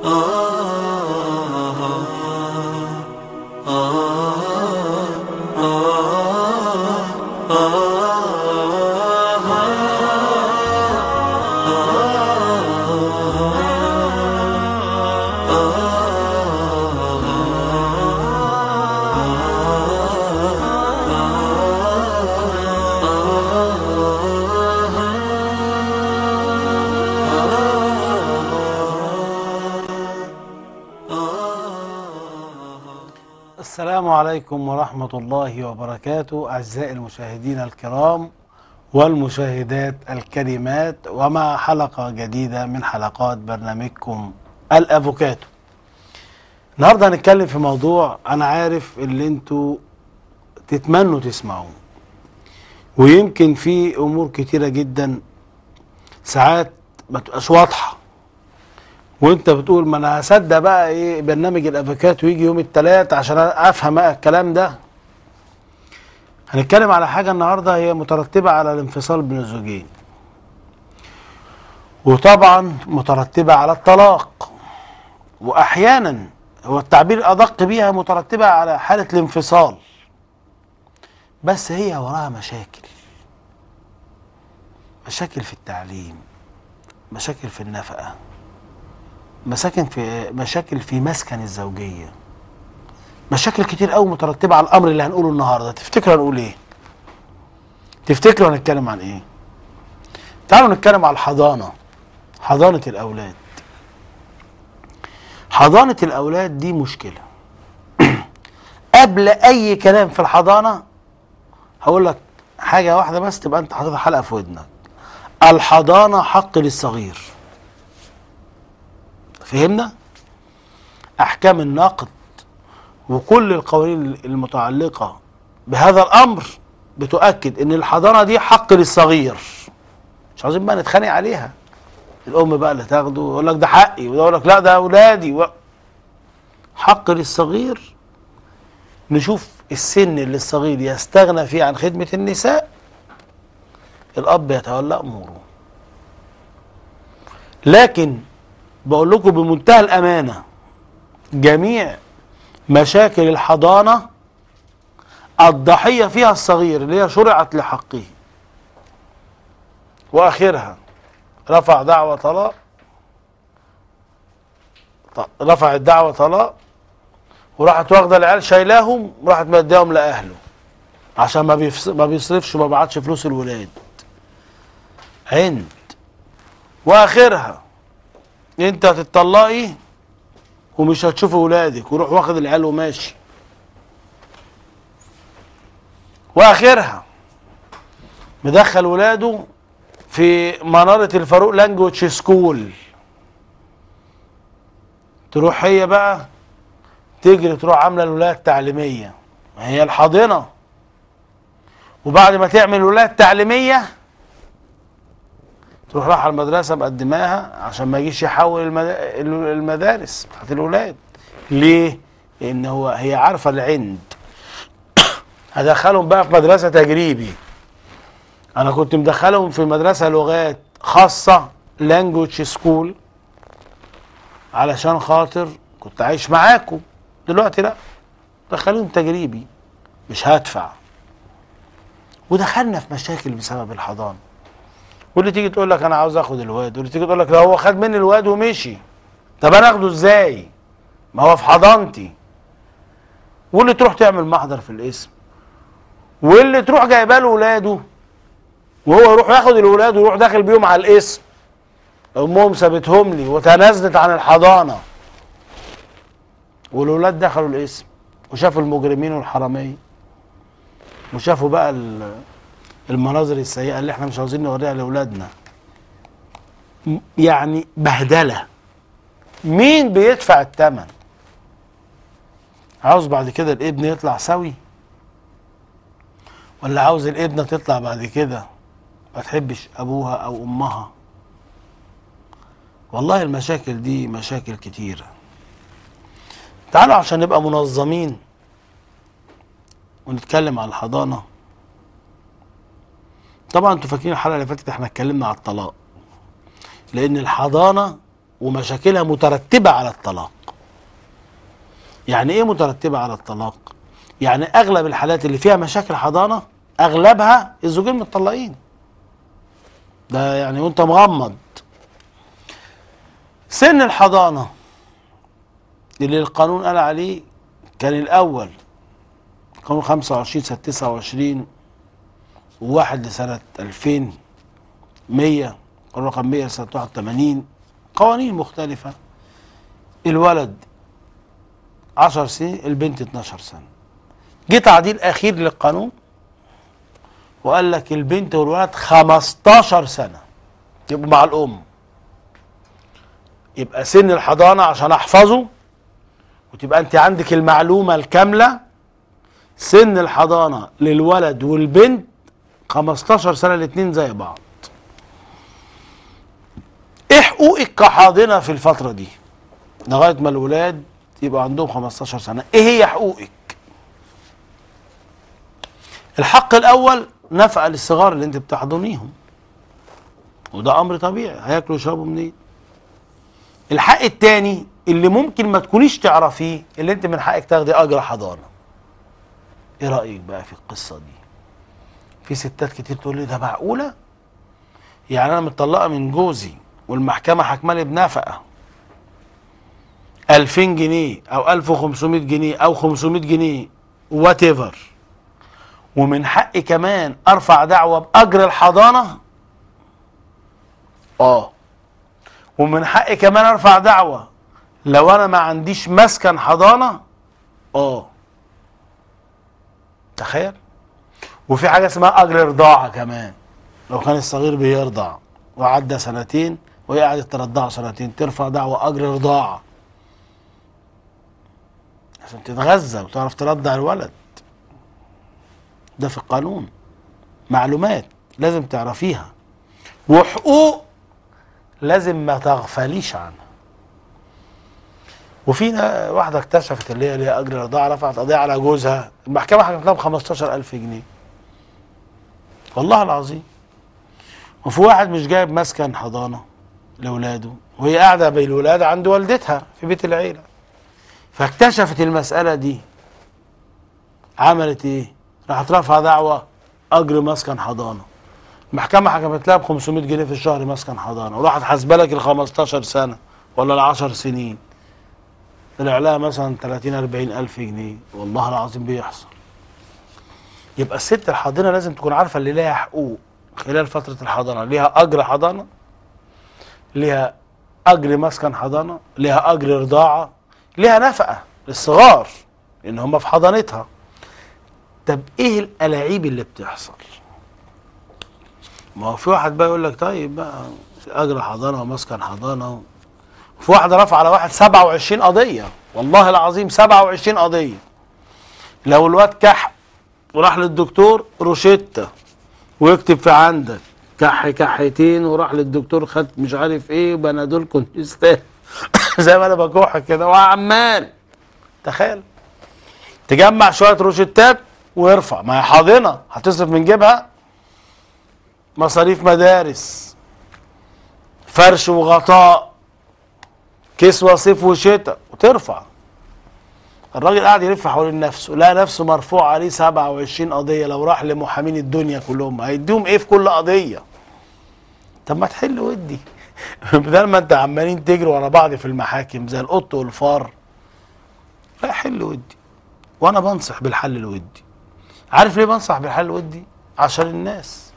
السلام عليكم ورحمة الله وبركاته أعزائي المشاهدين الكرام والمشاهدات الكريمات ومع حلقة جديدة من حلقات برنامجكم الأفوكاتو النهاردة هنتكلم في موضوع أنا عارف اللي انتوا تتمنوا تسمعوه ويمكن في أمور كتيرة جدا ساعات ما تبقاش واضحة وانت بتقول ما انا هصدق بقى ايه برنامج الافوكاتو يجي يوم الثلاث عشان افهم بقى الكلام ده هنتكلم على حاجة النهاردة هي مترتبة على الانفصال بين الزوجين وطبعا مترتبة على الطلاق واحيانا هو التعبير الادق بيها مترتبة على حالة الانفصال بس هي وراها مشاكل مشاكل في التعليم مشاكل في النفقه مساكن في مشاكل في مسكن الزوجيه مشاكل كتير قوي مترتبه على الامر اللي هنقوله النهارده تفتكروا هنقول ايه تفتكروا هنتكلم عن ايه تعالوا نتكلم على الحضانه حضانه الاولاد حضانه الاولاد دي مشكله قبل اي كلام في الحضانه هقول لك حاجه واحده بس تبقى انت حاططها حلقه في ودنك الحضانه حق للصغير فهمنا احكام النقد وكل القوانين المتعلقه بهذا الامر بتؤكد ان الحضانه دي حق للصغير مش عايزين بقى نتخانق عليها الام بقى اللي تاخده يقول لك ده حقي وده يقول لك لا ده اولادي و... حق للصغير نشوف السن اللي الصغير يستغنى فيه عن خدمه النساء الاب يتولى اموره لكن بقول لكم بمنتهى الامانه جميع مشاكل الحضانه الضحيه فيها الصغير اللي هي شرعت لحقه واخرها رفع دعوى طلاق رفع الدعوى طلاق وراحت واخده العيال شايلاهم وراحت مديهم لاهله عشان ما بيفس... ما بيصرفش وما بعتش فلوس الولاد عند واخرها انت هتطلقي ومش هتشوفي ولادك وروح واخد العيال وماشي واخرها مدخل ولاده في منارة الفاروق لانجوج سكول تروح هي بقى تجري تروح عامله الولايه التعليميه ما هي الحاضنه وبعد ما تعمل الولايه التعليميه تروح رايحه المدرسه مقدماها عشان ما يجيش يحول المدارس بتاعت الولاد ليه؟ لان هو هي عارفه العند هدخلهم بقى في مدرسه تجريبي انا كنت مدخلهم في مدرسه لغات خاصه لانجوج سكول علشان خاطر كنت عايش معاكم دلوقتي لا دخلهم تجريبي مش هدفع ودخلنا في مشاكل بسبب الحضانه واللي تيجي تقول لك انا عاوز اخد الواد واللي تيجي تقول لك ده هو خد مني الواد ومشي طب انا اخده ازاي ما هو في حضانتي واللي تروح تعمل محضر في الاسم واللي تروح جايبه له ولاده وهو يروح ياخد الولاد ويروح داخل بيهم على الاسم امهم سابتهم لي وتنازلت عن الحضانه والولاد دخلوا الاسم وشافوا المجرمين والحراميه وشافوا بقى المناظر السيئه اللي احنا مش عاوزين نوريها لاولادنا يعني بهدله مين بيدفع الثمن عاوز بعد كده الابن يطلع سوي ولا عاوز الابنه تطلع بعد كده ما تحبش ابوها او امها والله المشاكل دي مشاكل كتيره تعالوا عشان نبقى منظمين ونتكلم على الحضانه طبعا انتوا فاكرين الحلقه اللي فاتت احنا اتكلمنا على الطلاق لان الحضانه ومشاكلها مترتبة على الطلاق يعني ايه مترتبة على الطلاق يعني اغلب الحالات اللي فيها مشاكل حضانة اغلبها الزوجين متطلقين ده يعني وانت مغمض سن الحضانة اللي القانون قال عليه كان الاول قانون 25 سنة 29 وواحد لسنة 2000 100 الرقم 100 سنة 81 قوانين مختلفة الولد 10 سنين البنت 12 سنة جه تعديل أخير للقانون وقال لك البنت والولد 15 سنة يبقوا مع الأم يبقى سن الحضانة عشان أحفظه وتبقى أنت عندك المعلومة الكاملة سن الحضانة للولد والبنت 15 سنة الاتنين زي بعض ايه حقوقك كحاضنة في الفترة دي لغاية ما الولاد يبقى عندهم 15 سنة ايه هي حقوقك الحق الاول نفقة للصغار اللي انت بتحضنيهم وده امر طبيعي هياكلوا ويشربوا منين الحق التاني اللي ممكن ما تكونيش تعرفيه اللي انت من حقك تاخدي اجر حضانة ايه رأيك بقى في القصة دي في ستات كتير تقول لي ده معقولة يعني انا متطلقة من جوزي والمحكمة حكمالي بنفقة 2000 جنيه او 1500 جنيه او 500 جنيه وات ايفر ومن حقي كمان ارفع دعوة باجر الحضانة اه ومن حقي كمان ارفع دعوة لو انا ما عنديش مسكن حضانة اه تخيل وفي حاجة اسمها اجر رضاعة كمان لو كان الصغير بيرضع وعدى سنتين وهي قعدت ترضعه سنتين ترفع دعوة اجر رضاعة عشان تتغذى وتعرف ترضع الولد ده في القانون معلومات لازم تعرفيها وحقوق لازم ما تغفليش عنها وفي نا- واحدة اكتشفت اللي هي ليها أجر رضاعة رفعت قضية على جوزها المحكمة حكمت لها ب 15000 جنيه والله العظيم وفي واحد مش جايب مسكن حضانة لأولاده وهي قاعدة بين الولاد عند والدتها في بيت العيلة فاكتشفت المسألة دي عملت ايه؟ راحت رافعة دعوة أجر مسكن حضانة المحكمة حكمت لها ب 500 جنيه في الشهر مسكن حضانة وراحت حاسبة لك ال 15 سنة ولا ال 10 سنين طلع لها مثلا 30 40 ألف جنيه والله العظيم بيحصل يبقى الست الحاضنة لازم تكون عارفة اللي ليها حقوق خلال فترة الحضانة ليها أجر حضانة ليها أجر مسكن حضانة ليها أجر رضاعة ليها نفقة للصغار لأن هم في حضانتها طب إيه الألاعيب اللي بتحصل ما هو في واحد بقى يقول لك طيب بقى أجر حضانة ومسكن حضانة في واحد رفع على واحد 27 قضية والله العظيم 27 قضية لو الواد كح وراح للدكتور روشتة ويكتب في عندك كح كحيتين وراح للدكتور خد مش عارف ايه بنادول كونجستان زي ما انا بكح كده وعمال تخيل تجمع شويه روشتات ويرفع ما هي حاضنه هتصرف من جيبها مصاريف مدارس فرش وغطاء كسوة صيف وشتاء وترفع الراجل قاعد يلف حوالين نفسه لقى نفسه مرفوع عليه 27 قضية لو راح لمحامين الدنيا كلهم هيديهم ايه في كل قضية طب ما تحل ودي بدل ما انت عمالين تجروا ورا بعض في المحاكم زي القط والفار لا حل ودي وانا بنصح بالحل الودي عارف ليه بنصح بالحل الودي عشان الناس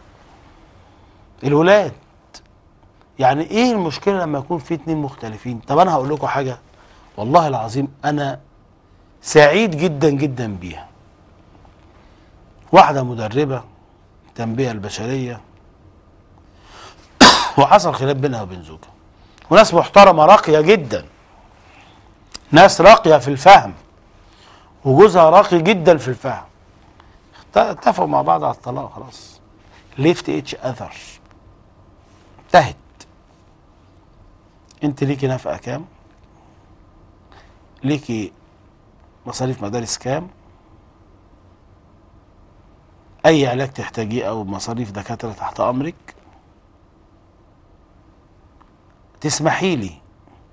الولاد يعني ايه المشكله لما يكون في اتنين مختلفين طب انا هقول لكم حاجه والله العظيم انا سعيد جدا جدا بيها واحده مدربه التنميه البشريه وحصل خلاف بينها وبين زوجها وناس محترمه راقيه جدا ناس راقيه في الفهم وجوزها راقي جدا في الفهم اخت- اتفقوا مع بعض على الطلاق خلاص ليفت اتش اذر انتهت انت ليكي نفقه كام ليكي مصاريف مدارس كام اي علاج تحتاجيه او مصاريف دكاتره تحت امرك تسمحي لي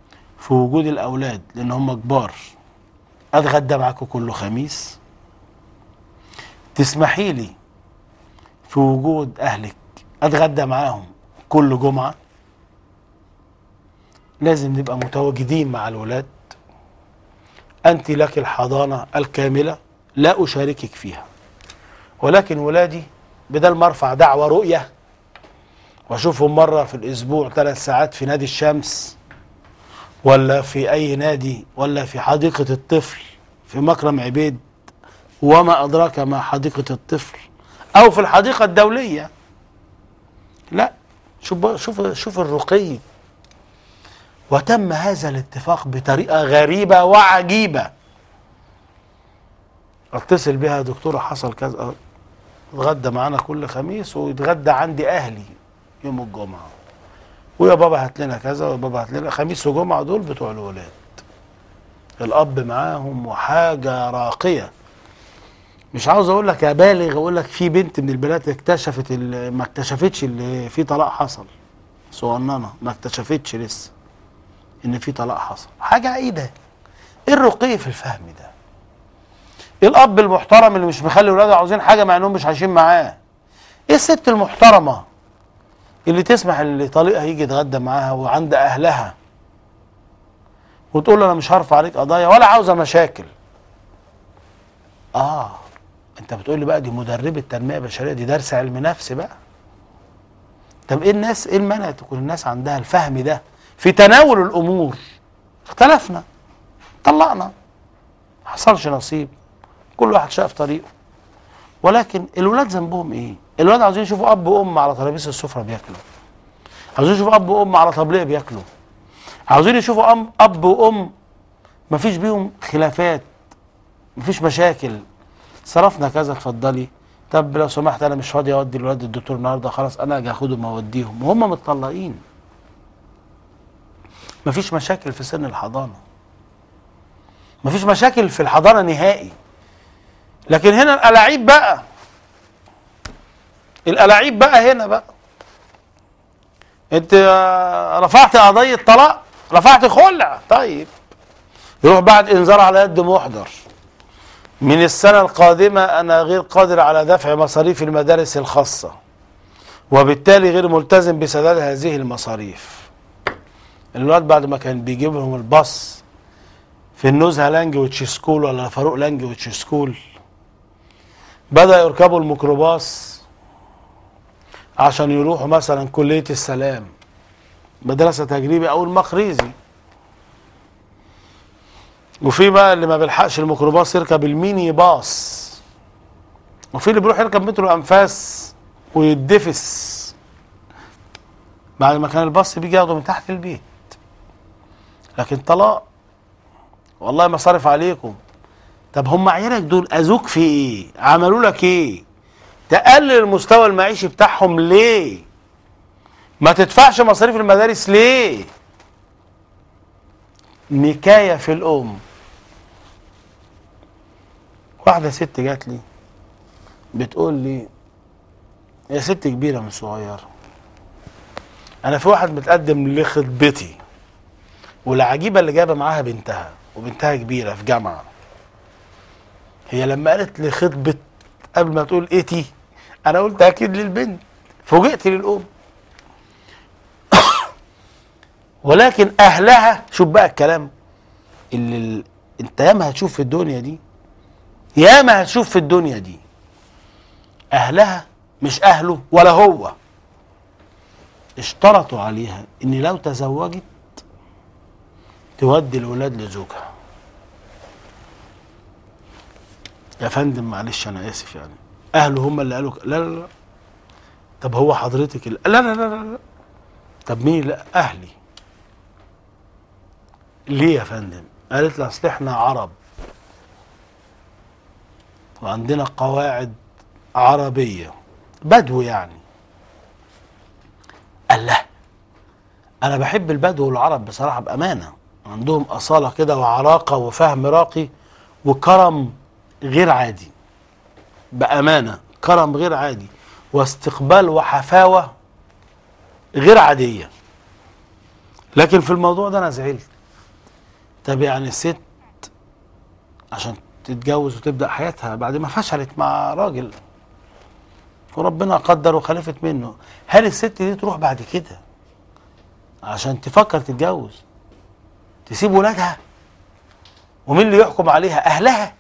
في وجود الاولاد لان هم كبار اتغدى معاكم كل خميس تسمحي لي في وجود اهلك اتغدى معاهم كل جمعه لازم نبقى متواجدين مع الولاد انت لك الحضانه الكامله لا اشاركك فيها ولكن ولادي بدل ما ارفع دعوه رؤيه واشوفهم مره في الاسبوع ثلاث ساعات في نادي الشمس ولا في اي نادي ولا في حديقه الطفل في مكرم عبيد وما ادراك ما حديقه الطفل او في الحديقه الدوليه لا شوف بقى- شوف شوف الرقي وتم هذا الاتفاق بطريقه غريبه وعجيبه اتصل بها يا دكتوره حصل كذا اتغدى معانا كل خميس ويتغدى عندي اهلي يوم الجمعه ويا بابا هات لنا كذا ويا بابا هات لنا خميس وجمعه دول بتوع الولاد الاب معاهم وحاجه راقيه مش عاوز اقول لك ابالغ اقول لك في بنت من البنات اكتشفت ال- ما اكتشفتش اللي في طلاق حصل صغننه ما اكتشفتش لسه ان في طلاق حصل حاجه ايه ده ايه الرقي في الفهم ده ايه الاب المحترم اللي مش مخلي ولاده عاوزين حاجه مع انهم مش عايشين معاه ايه الست المحترمه اللي تسمح اللي طليقها يجي يتغدى معاها وعند اهلها وتقول له انا مش هرفع عليك قضايا ولا عاوزه مشاكل اه انت بتقول لي بقى دي مدربه تنميه بشريه دي درس علم نفس بقى طب ايه الناس ايه المانع تكون الناس عندها الفهم ده في تناول الامور اختلفنا طلقنا ما حصلش نصيب كل واحد شاف طريقه ولكن الولاد ذنبهم ايه الولاد عاوزين يشوفوا اب وام على ترابيزه السفره بياكلوا عاوزين يشوفوا اب وام على طبليه بياكلوا عاوزين يشوفوا أم اب وام مفيش بيهم خلافات مفيش مشاكل صرفنا كذا اتفضلي طب لو سمحت انا مش فاضي اودي الولاد الدكتور النهارده خلاص انا اجي اخدهم اوديهم وهم متطلقين مفيش مشاكل في سن الحضانه مفيش مشاكل في الحضانه نهائي لكن هنا الالاعيب بقى الالاعيب بقى هنا بقى انت آه، رفعت قضيه طلاق رفعت خلع طيب يروح بعد انذار على يد محضر من السنة القادمة أنا غير قادر على دفع مصاريف المدارس الخاصة وبالتالي غير ملتزم بسداد هذه المصاريف الواد بعد ما كان بيجيب لهم الباص في النزهة لانجويتش سكول ولا فاروق لانجويتش سكول بدأ يركبوا الميكروباص عشان يروحوا مثلا كلية السلام مدرسة تجريبي أو المقريزي وفي بقى اللي ما بيلحقش الميكروباص يركب الميني باص وفي اللي بيروح يركب مترو انفاس ويدفس بعد ما كان الباص بيجي ياخده من تحت البيت لكن طلاق والله ما صارف عليكم طب هم عيالك دول اذوك في ايه عملوا لك ايه تقلل المستوى المعيشي بتاعهم ليه ما تدفعش مصاريف المدارس ليه نكاية في الأم واحدة ست جات لي بتقول لي يا ست كبيرة مش صغيرة أنا في واحد متقدم لخطبتي والعجيبة اللي جايبة معاها بنتها وبنتها كبيرة في جامعة هي لما قالت لي خطبة قبل ما تقول ايتي أنا قلت أكيد للبنت فوجئت للأم ولكن اهلها شوف بقى الكلام اللي ال... انت ياما هتشوف في الدنيا دي ياما هتشوف في الدنيا دي اهلها مش اهله ولا هو اشترطوا عليها ان لو تزوجت تودي الولاد لزوجها يا فندم معلش انا اسف يعني اهله هم اللي قالوا ك- لا لا لا طب هو حضرتك ال- لا لا لا لا, لا. طب مين لا اهلي ليه يا فندم قالت لي اصل احنا عرب وعندنا قواعد عربيه بدو يعني قال لا انا بحب البدو والعرب بصراحه بامانه عندهم اصاله كده وعراقه وفهم راقي وكرم غير عادي بامانه كرم غير عادي واستقبال وحفاوه غير عاديه لكن في الموضوع ده انا زعلت طب يعني الست عشان تتجوز وتبدا حياتها بعد ما فشلت مع راجل وربنا قدر وخلفت منه هل الست دي تروح بعد كده عشان تفكر تتجوز تسيب ولادها ومين اللي يحكم عليها اهلها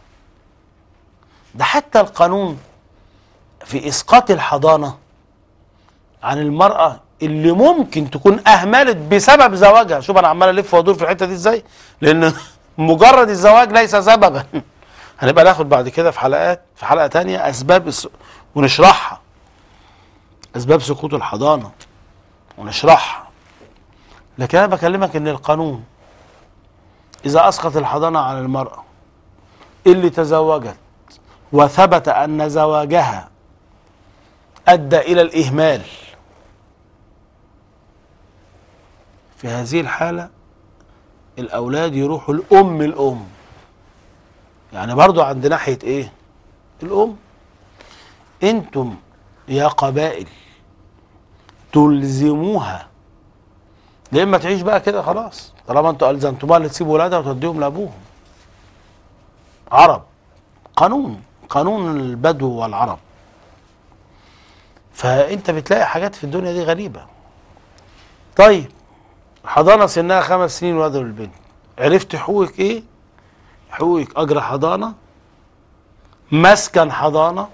ده حتى القانون في اسقاط الحضانه عن المراه اللي ممكن تكون اهملت بسبب زواجها شوف انا عمال الف وادور في الحته دي ازاي لان مجرد الزواج ليس سببا هنبقى ناخد بعد كده في حلقات في حلقه تانية اسباب الس... ونشرحها اسباب سقوط الحضانه ونشرحها لكن انا بكلمك ان القانون اذا اسقط الحضانه على المراه اللي تزوجت وثبت ان زواجها ادى الى الاهمال في هذه الحاله الاولاد يروحوا الام الام يعني برضو عند ناحيه ايه الام انتم يا قبائل تلزموها يا اما تعيش بقى كده خلاص طالما انتوا الزمتموها اللي تسيب ولادها وتوديهم لابوهم عرب قانون قانون البدو والعرب فانت بتلاقي حاجات في الدنيا دي غريبه طيب حضانه سنها خمس سنين ولد البنت عرفت حقوقك ايه حقوقك اجر حضانه مسكن حضانه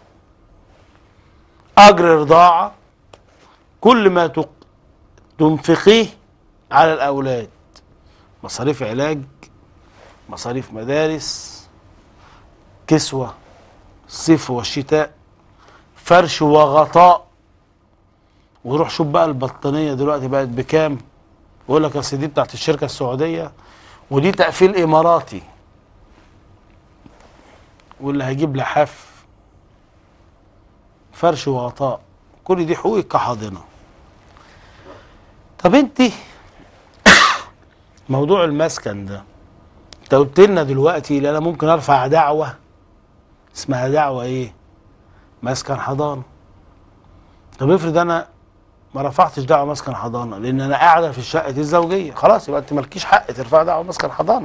اجر رضاعه كل ما تق- تنفقيه على الاولاد مصاريف علاج مصاريف مدارس كسوه الصيف والشتاء فرش وغطاء وروح شوف بقى البطانيه دلوقتي بقت بكام يقول لك اصل دي بتاعت الشركه السعوديه ودي تقفيل اماراتي واللي هيجيب لحاف فرش وغطاء كل دي حقوقك كحاضنه طب انت موضوع المسكن ده انت قلت لنا دلوقتي ان انا ممكن ارفع دعوه اسمها دعوه ايه مسكن حضانه طب افرض انا ما رفعتش دعوه مسكن حضانه لان انا قاعده في الشقه دي الزوجيه خلاص يبقى انت مالكيش حق ترفع دعوه مسكن حضانه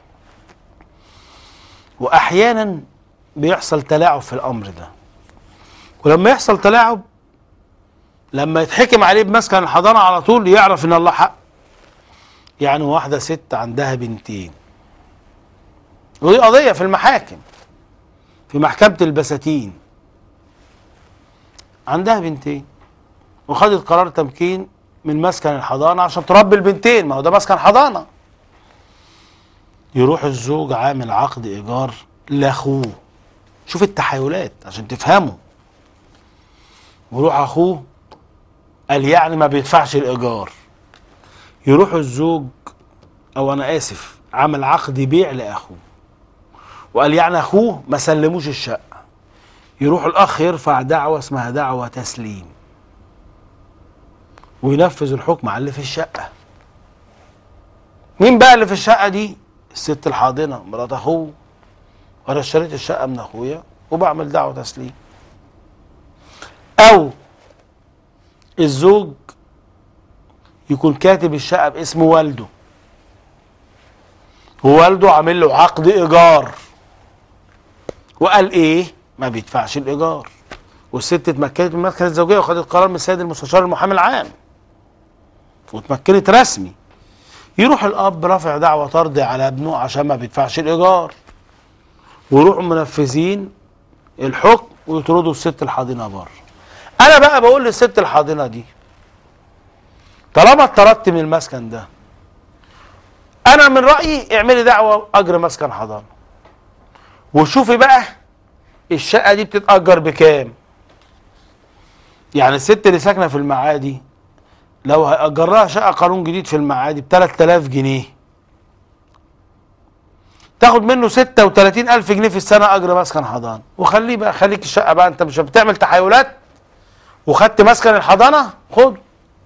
واحيانا بيحصل تلاعب في الامر ده ولما يحصل تلاعب لما يتحكم عليه بمسكن الحضانه على طول يعرف ان الله حق يعني واحده ست عندها بنتين ودي قضيه في المحاكم في محكمه البساتين عندها بنتين وخدت قرار تمكين من مسكن الحضانه عشان تربي البنتين ما هو ده مسكن حضانه يروح الزوج عامل عقد ايجار لاخوه شوف التحايلات عشان تفهموا ويروح اخوه قال يعني ما بيدفعش الايجار يروح الزوج او انا اسف عمل عقد بيع لاخوه وقال يعني اخوه ما سلموش الشقه يروح الاخ يرفع دعوه اسمها دعوه تسليم وينفذ الحكم على اللي في الشقه مين بقى اللي في الشقه دي الست الحاضنه مرات اخوه وانا اشتريت الشقه من اخويا وبعمل دعوه تسليم او الزوج يكون كاتب الشقه باسم والده ووالده عامل له عقد ايجار وقال ايه ما بيدفعش الايجار والست اتمكنت من المسكن الزوجيه وخدت قرار من السيد المستشار المحامي العام واتمكنت رسمي يروح الاب رافع دعوه طرد على ابنه عشان ما بيدفعش الايجار ويروحوا منفذين الحكم ويطردوا الست الحاضنه بره انا بقى بقول للست الحاضنه دي طالما اتطردت من المسكن ده انا من رايي اعملي دعوه اجر مسكن حضانه وشوفي بقى الشقه دي بتتاجر بكام يعني الست اللي ساكنه في المعادي لو هيأجر لها شقه قانون جديد في المعادي ب 3000 جنيه تاخد منه 36000 جنيه في السنه اجر مسكن حضانه وخليه بقى خليك الشقه بقى انت مش بتعمل تحايلات وخدت مسكن الحضانه خد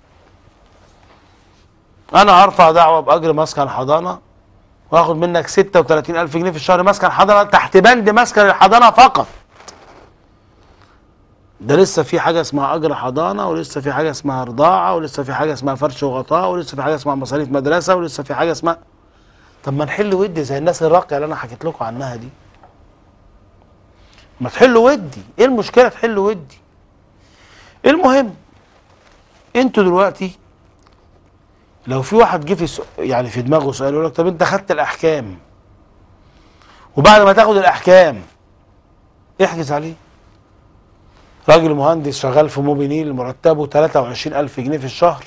انا هرفع دعوه باجر مسكن حضانه واخد منك 36000 جنيه في الشهر مسكن حضانه تحت بند مسكن الحضانه فقط ده لسه في حاجه اسمها اجر حضانه ولسه في حاجه اسمها رضاعه ولسه في حاجه اسمها فرش وغطاء ولسه في حاجه اسمها مصاريف مدرسه ولسه في حاجه اسمها طب ما نحل ودي زي الناس الراقيه اللي انا حكيت لكم عنها دي ما تحلوا ودي ايه المشكله تحلوا ودي المهم انتوا دلوقتي لو في واحد جه في سو... يعني في دماغه سؤال يقول لك طب انت خدت الاحكام وبعد ما تاخد الاحكام احجز عليه راجل مهندس شغال في موبينيل مرتبه 23000 جنيه في الشهر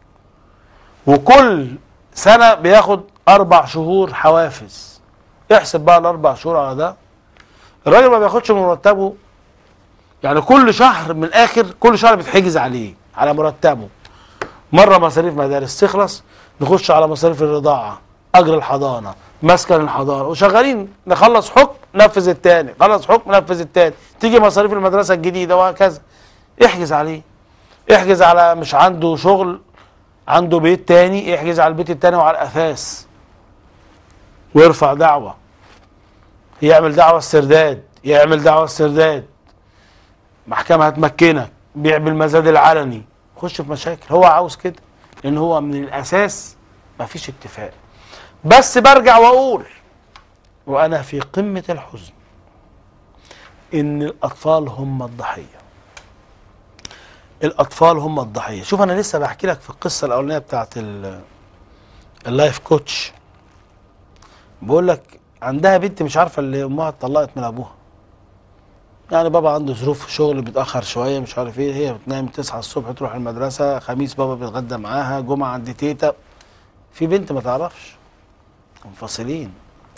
وكل سنة بياخد أربع شهور حوافز احسب بقى الأربع شهور على ده الراجل ما بياخدش من مرتبه يعني كل شهر من الآخر كل شهر بيتحجز عليه على مرتبه مرة مصاريف مدارس تخلص نخش على مصاريف الرضاعة أجر الحضانة مسكن الحضانة وشغالين نخلص حكم نفذ التاني خلص حكم نفذ التاني تيجي مصاريف المدرسة الجديدة وهكذا احجز عليه احجز على مش عنده شغل عنده بيت تاني يحجز على البيت التاني وعلى الأثاث ويرفع دعوة يعمل دعوة استرداد يعمل دعوة استرداد محكمة هتمكنك بيع بالمزاد العلني خش في مشاكل هو عاوز كده لأن هو من الأساس مفيش اتفاق بس برجع وأقول وأنا في قمة الحزن إن الأطفال هم الضحية الاطفال هم الضحيه شوف انا لسه بحكي لك في القصه الاولانيه بتاعت ال- اللايف كوتش بقول لك عندها بنت مش عارفه اللي امها اتطلقت من ابوها يعني بابا عنده ظروف في شغل بيتاخر شويه مش عارف ايه هي بتنام تصحى الصبح تروح المدرسه خميس بابا بيتغدى معاها جمعه عند تيتا في بنت ما تعرفش منفصلين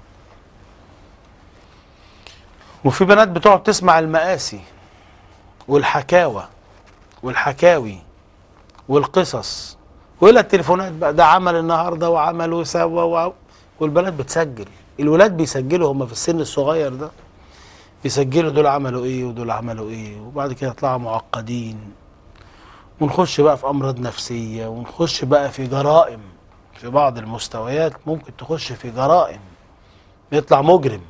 وفي بنات بتقعد تسمع المآسي والحكاوى والحكاوي والقصص وإلى التليفونات بقى ده عمل النهارده وعمل وسوى وع- والبنات بتسجل الولاد بيسجلوا هم في السن الصغير ده بيسجلوا دول عملوا ايه ودول عملوا ايه وبعد كده يطلعوا معقدين ونخش بقى في امراض نفسيه ونخش بقى في جرائم في بعض المستويات ممكن تخش في جرائم يطلع مجرم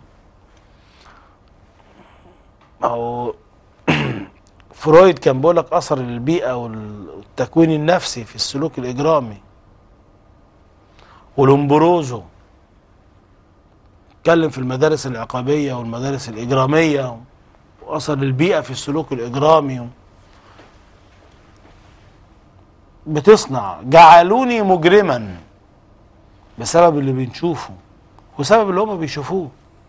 او فرويد كان بيقول لك اثر البيئه والتكوين النفسي في السلوك الاجرامي ولومبروزو اتكلم في المدارس العقابيه والمدارس الاجراميه واثر البيئه في السلوك الاجرامي بتصنع جعلوني مجرما بسبب اللي بنشوفه وسبب اللي هم بيشوفوه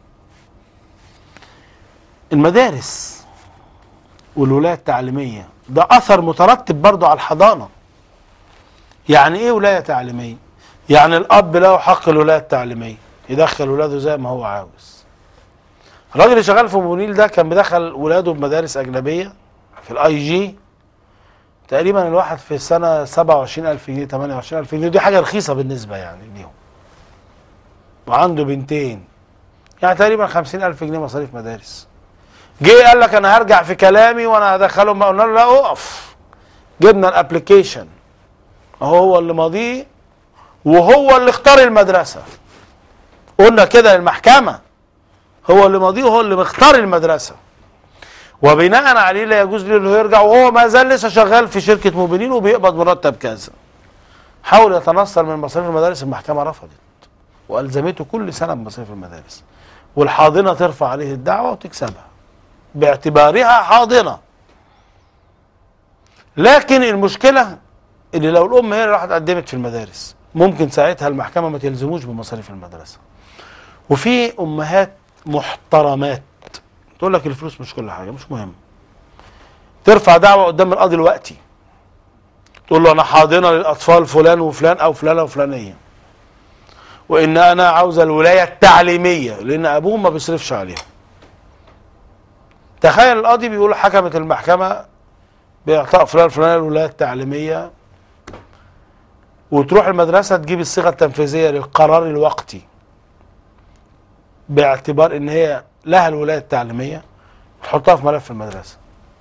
المدارس والولايه التعليميه ده اثر مترتب برضه على الحضانه يعني ايه ولايه تعليميه يعني الاب له حق الولايه التعليميه يدخل ولاده زي ما هو عاوز الراجل اللي شغال في مونيل ده كان بيدخل ولاده بمدارس اجنبيه في الاي جي تقريبا الواحد في السنه 27000 جنيه 28000 جنيه دي حاجه رخيصه بالنسبه يعني ليهم وعنده بنتين يعني تقريبا 50000 جنيه مصاريف مدارس جه قال لك انا هرجع في كلامي وانا هدخلهم ما قلنا له لا اقف جبنا الابلكيشن هو اللي ماضيه وهو اللي اختار المدرسه قلنا كده للمحكمه هو اللي ماضيه وهو اللي مختار المدرسه وبناء عليه لا يجوز له انه يرجع وهو ما زال لسه شغال في شركه موبينين وبيقبض مرتب كذا حاول يتنصل من مصاريف المدارس المحكمه رفضت والزمته كل سنه بمصاريف المدارس والحاضنه ترفع عليه الدعوه وتكسبها باعتبارها حاضنه لكن المشكله اللي لو الام هي اللي راحت قدمت في المدارس ممكن ساعتها المحكمه ما تلزموش بمصاريف المدرسه وفي امهات محترمات تقول لك الفلوس مش كل حاجه مش مهم ترفع دعوه قدام القاضي الوقتي تقول له انا حاضنه للاطفال فلان وفلان او فلانه وفلانيه وان انا عاوزه الولايه التعليميه لان ابوهم ما بيصرفش عليهم تخيل القاضي بيقول حكمت المحكمه باعطاء فلان فلان الولايه التعليميه وتروح المدرسه تجيب الصيغه التنفيذيه للقرار الوقتي باعتبار ان هي لها الولايه التعليميه تحطها في ملف المدرسه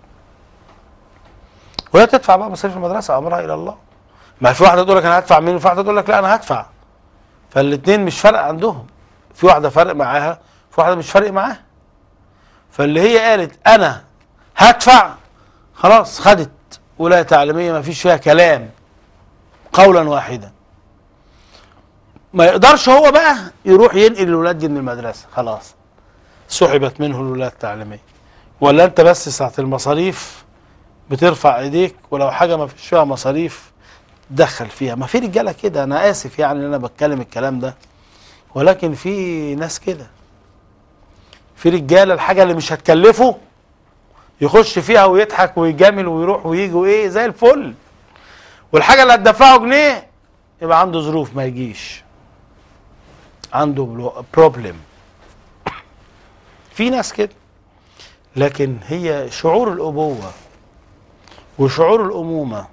وهي تدفع بقى مصاريف المدرسه امرها الى الله ما في واحده تقول لك انا هدفع مين وفي واحده تقول لك لا انا هدفع فالاثنين مش فارق عندهم في واحده فارق معاها في واحده مش فارق معاها فاللي هي قالت انا هدفع خلاص خدت ولايه تعليميه ما فيش فيها كلام قولا واحدا ما يقدرش هو بقى يروح ينقل الولاد دي من المدرسه خلاص سحبت منه الولايه التعليميه ولا انت بس ساعه المصاريف بترفع ايديك ولو حاجه ما فيش فيها مصاريف دخل فيها ما في رجاله كده انا اسف يعني ان انا بتكلم الكلام ده ولكن في ناس كده في رجاله الحاجه اللي مش هتكلفه يخش فيها ويضحك ويجامل ويروح ويجي وايه زي الفل والحاجه اللي هتدفعه جنيه يبقى عنده ظروف ما يجيش عنده بروبلم في ناس كده لكن هي شعور الابوه وشعور الامومه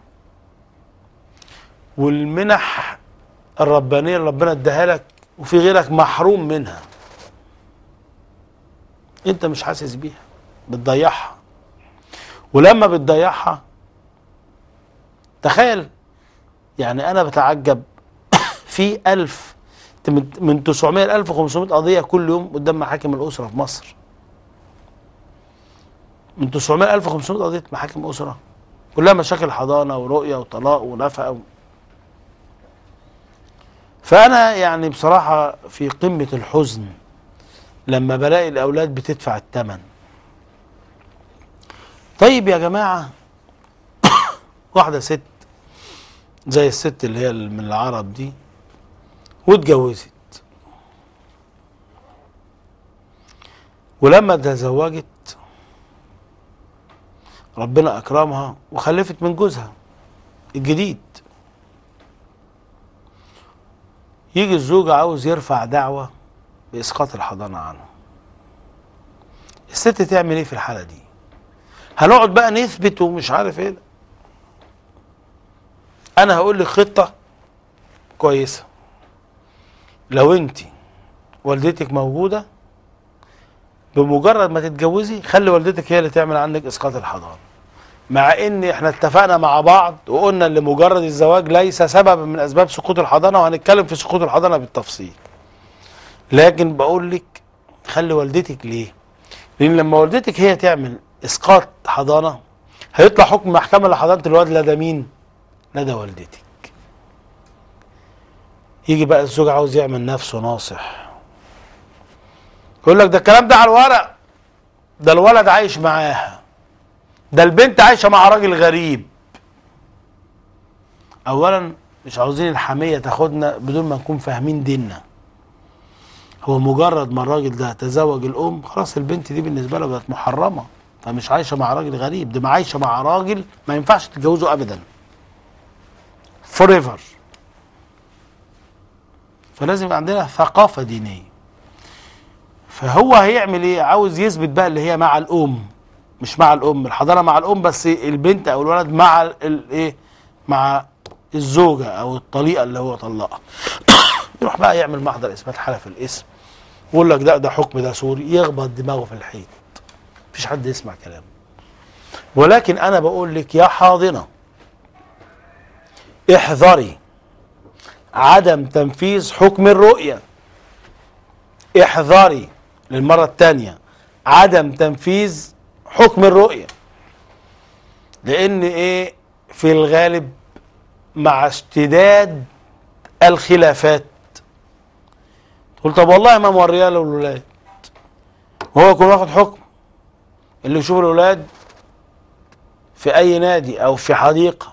والمنح الربانيه اللي ربنا اداها لك وفي غيرك محروم منها انت مش حاسس بيها بتضيعها ولما بتضيعها تخيل يعني انا بتعجب في ألف من 900 ل 1500 قضيه كل يوم قدام محاكم الاسره في مصر من 900 ل 1500 قضيه محاكم اسره كلها مشاكل حضانه ورؤيه وطلاق ونفقه و... فانا يعني بصراحه في قمه الحزن لما بلاقي الاولاد بتدفع الثمن طيب يا جماعه واحده ست زي الست اللي هي من العرب دي واتجوزت ولما تزوجت ربنا اكرمها وخلفت من جوزها الجديد يجي الزوج عاوز يرفع دعوة بإسقاط الحضانة عنه الست تعمل ايه في الحالة دي هنقعد بقى نثبت ومش عارف ايه انا هقول لك خطة كويسة لو انت والدتك موجودة بمجرد ما تتجوزي خلي والدتك هي اللي تعمل عندك اسقاط الحضانة مع ان احنا اتفقنا مع بعض وقلنا ان مجرد الزواج ليس سببا من اسباب سقوط الحضانة وهنتكلم في سقوط الحضانة بالتفصيل لكن بقول لك خلي والدتك ليه لان لما والدتك هي تعمل اسقاط حضانة هيطلع حكم محكمة لحضانة الواد لدى مين لدى والدتك يجي بقى الزوج عاوز يعمل نفسه ناصح يقول لك ده الكلام ده على الورق ده الولد عايش معاها ده البنت عايشه مع راجل غريب اولا مش عاوزين الحميه تاخدنا بدون ما نكون فاهمين ديننا هو مجرد ما الراجل ده تزوج الام خلاص البنت دي بالنسبه له بقت محرمه فمش عايشه مع راجل غريب دي عايشه مع راجل ما ينفعش تتجوزه ابدا فور ايفر فلازم يبقى عندنا ثقافه دينيه فهو هيعمل ايه عاوز يثبت بقى اللي هي مع الام مش مع الام الحضانه مع الام بس البنت او الولد مع الايه مع الزوجه او الطليقه اللي هو طلقها يروح بقى يعمل محضر اثبات حاله في الاسم ويقول لك ده ده حكم ده سوري يخبط دماغه في الحيط مفيش حد يسمع كلامه ولكن انا بقول لك يا حاضنه احذري عدم تنفيذ حكم الرؤيه احذري للمره الثانيه عدم تنفيذ حكم الرؤيه لان ايه في الغالب مع اشتداد الخلافات تقول طب والله ما موريها له الولاد وهو يكون واخد حكم اللي يشوف الولاد في اي نادي او في حديقه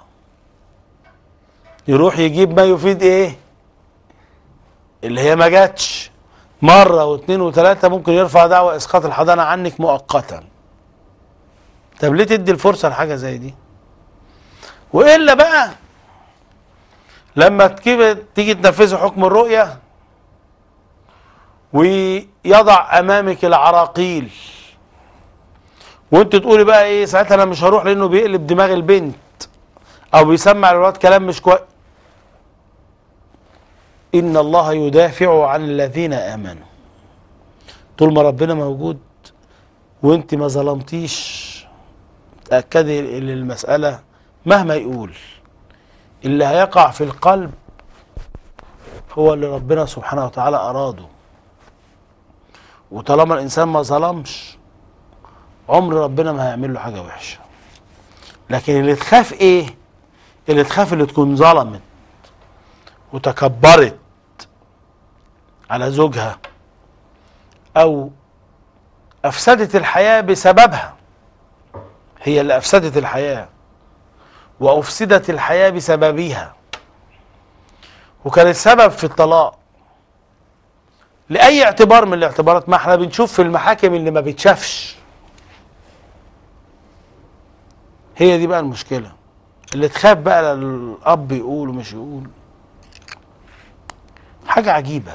يروح يجيب ما يفيد ايه اللي هي ما جاتش مره واثنين وثلاثه ممكن يرفع دعوى اسقاط الحضانه عنك مؤقتا طب ليه تدي الفرصه لحاجه زي دي والا بقى لما تيجي تنفذي حكم الرؤيه ويضع امامك العراقيل وانت تقولي بقى ايه ساعتها انا مش هروح لانه بيقلب دماغ البنت او بيسمع الولاد كلام مش كويس ان الله يدافع عن الذين امنوا طول ما ربنا موجود وانت ما ظلمتيش تاكدي ان المساله مهما يقول اللي هيقع في القلب هو اللي ربنا سبحانه وتعالى اراده وطالما الانسان ما ظلمش عمر ربنا ما هيعمل له حاجه وحشه لكن اللي تخاف ايه اللي تخاف اللي تكون ظلمت وتكبرت على زوجها او افسدت الحياه بسببها هي اللي افسدت الحياه وافسدت الحياه بسببها وكانت سبب في الطلاق لاي اعتبار من الاعتبارات ما احنا بنشوف في المحاكم اللي ما بتشافش هي دي بقى المشكله اللي تخاف بقى الاب يقول ومش يقول حاجه عجيبه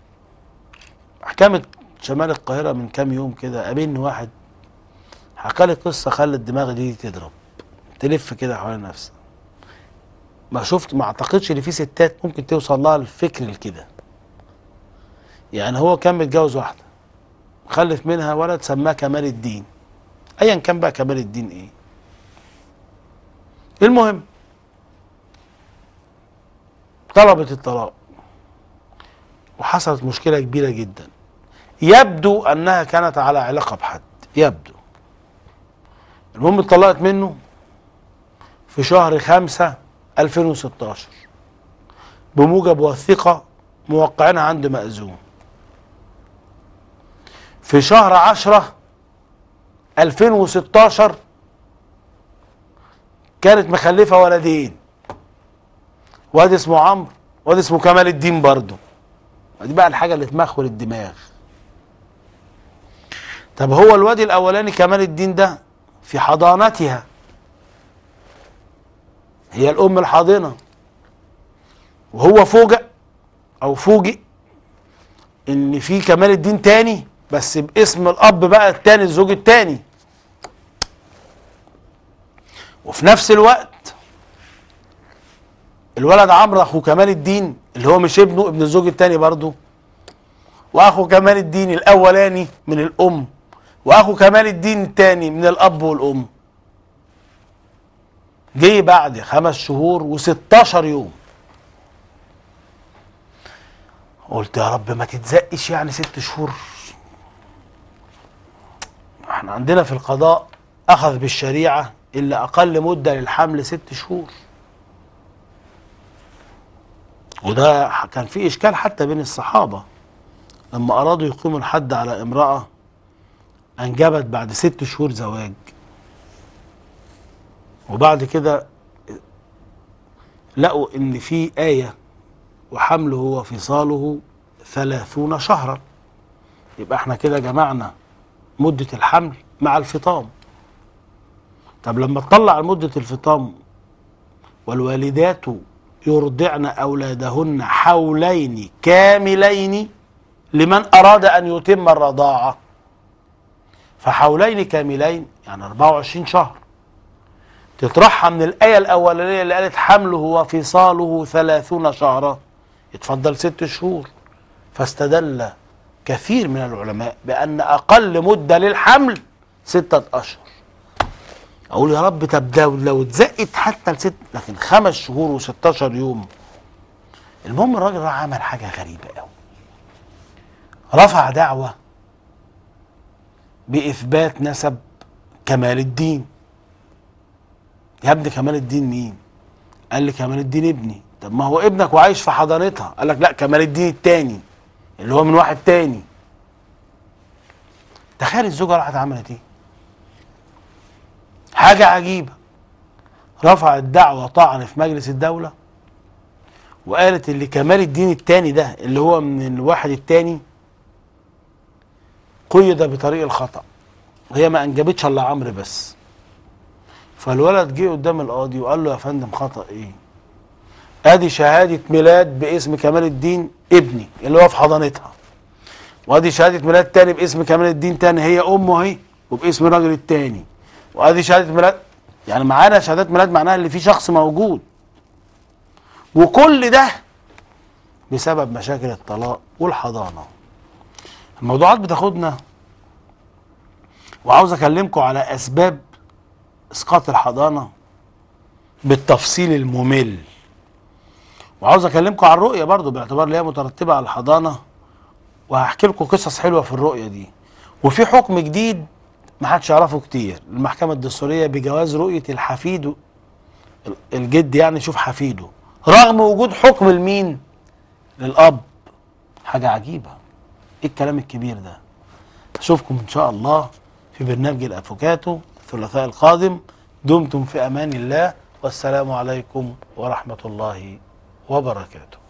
محكمه شمال القاهره من كام يوم كده قابلني واحد حكى لي قصه خلت دماغي دي تضرب تلف كده حوالين نفسها ما شفت ما اعتقدش ان في ستات ممكن توصل لها الفكر الكده يعني هو كان متجوز واحده خلف منها ولد سماه كمال الدين ايا كان بقى كمال الدين ايه المهم طلبت الطلاق وحصلت مشكله كبيره جدا يبدو انها كانت على علاقه بحد يبدو المهم اتطلقت منه في شهر خمسة 2016 بموجب وثيقة موقعينها عند مأذون في شهر عشرة 2016 كانت مخلفة ولدين واد اسمه عمرو واد اسمه كمال الدين برضه دي بقى الحاجة اللي تمخول الدماغ طب هو الواد الأولاني كمال الدين ده في حضانتها هي الأم الحاضنة وهو فوجئ أو فوجئ إن في كمال الدين تاني بس باسم الأب بقى التاني الزوج التاني وفي نفس الوقت الولد عمرو أخو كمال الدين اللي هو مش ابنه ابن الزوج التاني برضه وأخو كمال الدين الأولاني من الأم وأخو كمال الدين التاني من الأب والأم جه بعد خمس شهور و16 يوم قلت يا رب ما تتزقش يعني ست شهور احنا عندنا في القضاء اخذ بالشريعه اللي اقل مده للحمل ست شهور وده كان في اشكال حتى بين الصحابه لما ارادوا يقيموا الحد على امراه انجبت بعد ست شهور زواج وبعد كده لقوا ان في آية وحمله وفصاله ثلاثون شهرا يبقى احنا كده جمعنا مدة الحمل مع الفطام طب لما تطلع مدة الفطام والوالدات يرضعن أولادهن حولين كاملين لمن أراد أن يتم الرضاعة فحولين كاملين يعني 24 شهر تطرحها من الآية الأولانية اللي قالت حمله وفصاله ثلاثون شهرا يتفضل ست شهور فاستدل كثير من العلماء بأن أقل مدة للحمل ستة أشهر أقول يا رب طب ده لو اتزقت حتى لست لكن خمس شهور و16 يوم المهم الراجل راح عمل حاجة غريبة قوي رفع دعوة بإثبات نسب كمال الدين يا ابني كمال الدين مين؟ قال لي كمال الدين ابني طب ما هو ابنك وعايش في حضانتها قال لك لا كمال الدين التاني اللي هو من واحد تاني تخيل الزوجه راحت عملت ايه؟ حاجه عجيبه رفعت دعوه طعن في مجلس الدوله وقالت اللي كمال الدين التاني ده اللي هو من الواحد التاني قيد بطريق الخطأ وهي ما انجبتش الا عمرو بس فالولد جه قدام القاضي وقال له يا فندم خطأ ايه ادي شهادة ميلاد باسم كمال الدين ابني اللي هو في حضانتها وادي شهادة ميلاد تاني باسم كمال الدين تاني هي امه اهي وباسم الراجل التاني وادي شهادة ميلاد يعني معانا شهادات ميلاد معناها اللي في شخص موجود وكل ده بسبب مشاكل الطلاق والحضانة الموضوعات بتاخدنا وعاوز اكلمكم على اسباب اسقاط الحضانه بالتفصيل الممل وعاوز اكلمكم عن الرؤيه برضو باعتبار ان هي مترتبه على الحضانه وهحكي لكم قصص حلوه في الرؤيه دي وفي حكم جديد ما حدش يعرفه كتير المحكمه الدستوريه بجواز رؤيه الحفيد الجد يعني يشوف حفيده رغم وجود حكم المين للاب حاجة عجيبة ايه الكلام الكبير ده اشوفكم ان شاء الله في برنامج الافوكاتو الثلاثاء القادم دمتم في امان الله والسلام عليكم ورحمة الله وبركاته